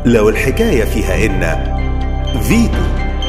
لو الحكاية فيها إن فيتو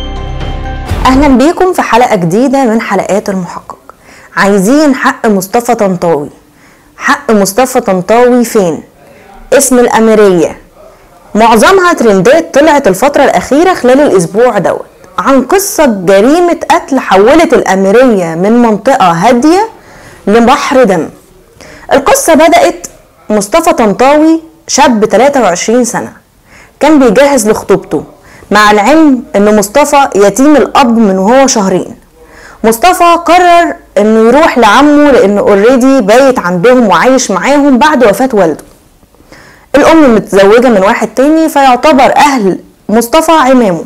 اهلا بيكم في حلقه جديده من حلقات المحقق عايزين حق مصطفى طنطاوي حق مصطفى طنطاوي فين اسم الاميريه معظمها ترندات طلعت الفتره الاخيره خلال الاسبوع دوت عن قصه جريمه قتل حولت الاميريه من منطقه هاديه لبحر دم القصه بدات مصطفى طنطاوي شاب 23 سنه كان بيجهز لخطوبته مع العلم ان مصطفى يتيم الاب من وهو شهرين مصطفى قرر انه يروح لعمه لانه اوريدي بايت عندهم وعايش معاهم بعد وفاة والده الام متزوجة من واحد تاني فيعتبر اهل مصطفى عمامه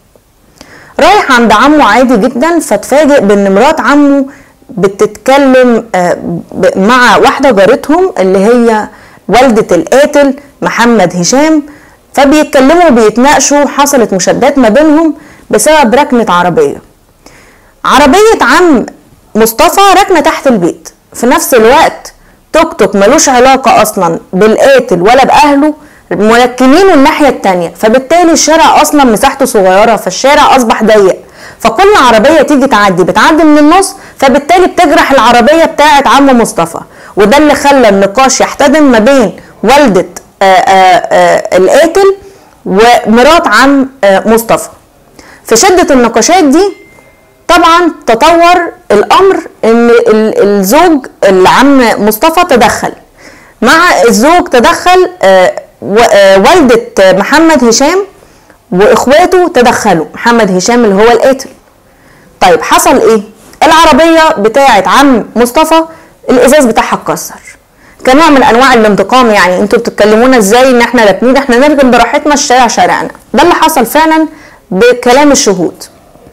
رايح عند عمه عادي جدا فتفاجئ بان مرات عمه بتتكلم آه، ب- مع واحدة جارتهم اللي هي والدة القاتل محمد هشام فبيتكلموا وبيتناقشوا حصلت مشادات ما بينهم بسبب ركنة عربية عربية عم مصطفى راكنة تحت البيت في نفس الوقت توك توك ملوش علاقة أصلا بالقاتل ولا بأهله مركنينه الناحية التانية فبالتالي الشارع أصلا مساحته صغيرة فالشارع أصبح ضيق فكل عربية تيجي تعدي بتعدي من النص فبالتالي بتجرح العربية بتاعة عم مصطفى وده اللي خلى النقاش يحتدم ما بين والدة آه، آه، آه، القاتل ومرات عم آه، مصطفى في شدة النقاشات دي طبعا تطور الامر ان ال- الزوج العم مصطفى تدخل مع الزوج تدخل آه، و- آه، والدة محمد هشام واخواته تدخلوا محمد هشام اللي هو القاتل طيب حصل ايه العربية بتاعت عم مصطفى الازاز بتاعها اتكسر كنوع من انواع الانتقام يعني انتوا بتتكلمونا ازاي ان احنا راكنين احنا نركن براحتنا الشارع شارعنا ده اللي حصل فعلا بكلام الشهود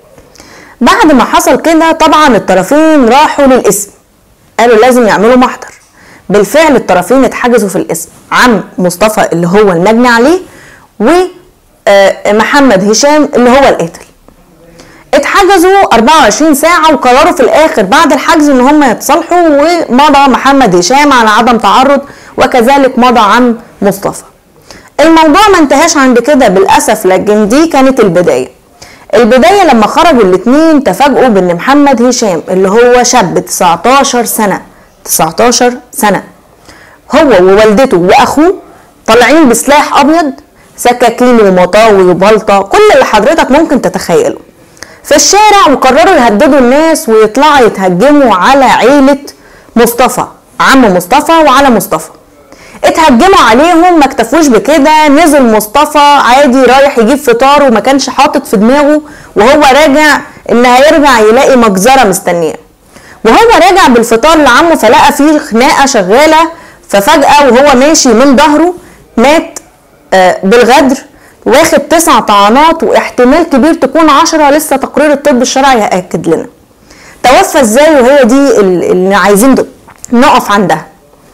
بعد ما حصل كده طبعا الطرفين راحوا للاسم قالوا لازم يعملوا محضر بالفعل الطرفين اتحجزوا في الاسم عم مصطفى اللي هو المجني عليه ومحمد هشام اللي هو القاتل اتحجزوا 24 ساعة وقرروا في الآخر بعد الحجز إن هم يتصالحوا ومضى محمد هشام على عدم تعرض وكذلك مضى عم مصطفى. الموضوع ما انتهاش عند كده بالأسف لكن دي كانت البداية. البداية لما خرجوا الاتنين تفاجئوا بإن محمد هشام اللي هو شاب 19 سنة 19 سنة هو ووالدته واخوه طالعين بسلاح ابيض سكاكين ومطاوي وبلطة كل اللي حضرتك ممكن تتخيله في الشارع وقرروا يهددوا الناس ويطلعوا يتهجموا على عيلة مصطفى عم مصطفى وعلى مصطفى اتهجموا عليهم ما اكتفوش بكده نزل مصطفى عادي رايح يجيب فطار وما كانش حاطط في دماغه وهو راجع ان هيرجع يلاقي مجزرة مستنياه وهو راجع بالفطار لعمه فلقى فيه خناقه شغاله ففجاه وهو ماشي من ظهره مات آه، بالغدر واخد تسع طعنات واحتمال كبير تكون عشرة لسه تقرير الطب الشرعي هيأكد لنا توفى ازاي وهي دي ال- اللي عايزين د- نقف عندها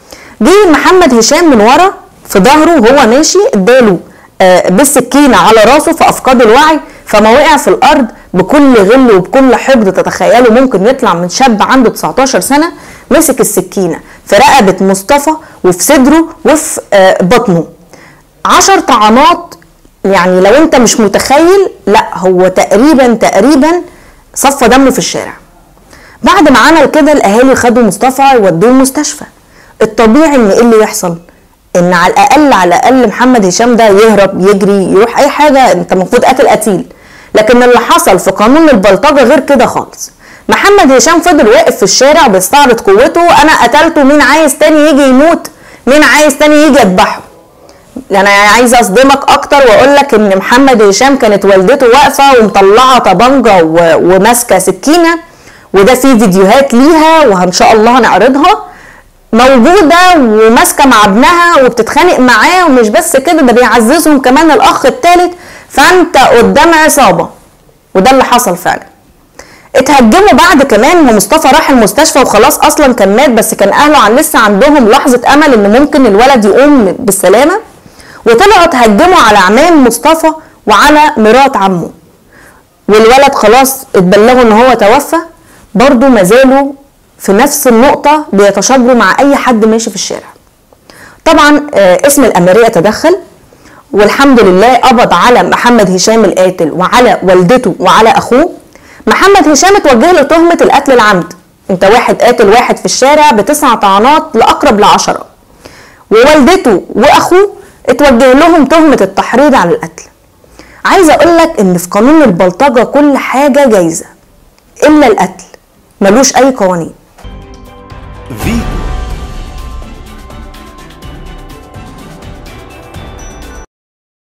جه محمد هشام من ورا في ظهره وهو ماشي اداله آه، بالسكينه على راسه فافقد الوعي فما وقع في الارض بكل غل وبكل حقد تتخيلوا ممكن يطلع من شاب عنده 19 سنه مسك السكينه في رقبه مصطفى وفي صدره وفي آه، بطنه عشر طعنات يعني لو انت مش متخيل لا هو تقريبا تقريبا صفى دمه في الشارع بعد ما عمل كده الاهالي خدوا مصطفى يودوه المستشفى الطبيعي ان ايه اللي يحصل ان على الاقل على الاقل محمد هشام ده يهرب يجري يروح اي حاجه انت المفروض قاتل قتيل لكن اللي حصل في قانون البلطجه غير كده خالص محمد هشام فضل واقف في الشارع بيستعرض قوته انا قتلته مين عايز تاني يجي يموت مين عايز تاني يجي يذبحه انا عايزه اصدمك اكتر واقول لك ان محمد هشام كانت والدته واقفه ومطلعه طبنجه و- وماسكه سكينه وده فيه فيديوهات ليها وان شاء الله هنعرضها موجوده وماسكه مع ابنها وبتتخانق معاه ومش بس كده ده بيعززهم كمان الاخ الثالث فانت قدام عصابه وده اللي حصل فعلا اتهجموا بعد كمان ما مصطفى راح المستشفى وخلاص اصلا كان مات بس كان اهله عن لسه عندهم لحظه امل ان ممكن الولد يقوم بالسلامه وطلعوا اتهجموا على عمام مصطفى وعلى مرات عمه والولد خلاص اتبلغوا ان هو توفى برضه ما زالوا في نفس النقطة بيتشاجروا مع أي حد ماشي في الشارع طبعا آه، اسم الأميرية تدخل والحمد لله قبض على محمد هشام القاتل وعلى والدته وعلى اخوه محمد هشام اتوجه له تهمة القتل العمد انت واحد قاتل واحد في الشارع بتسع طعنات لاقرب لعشرة ووالدته واخوه اتوجه لهم تهمة التحريض على القتل عايزة اقولك ان في قانون البلطجة كل حاجة جايزة الا القتل ملوش اي قوانين فيتو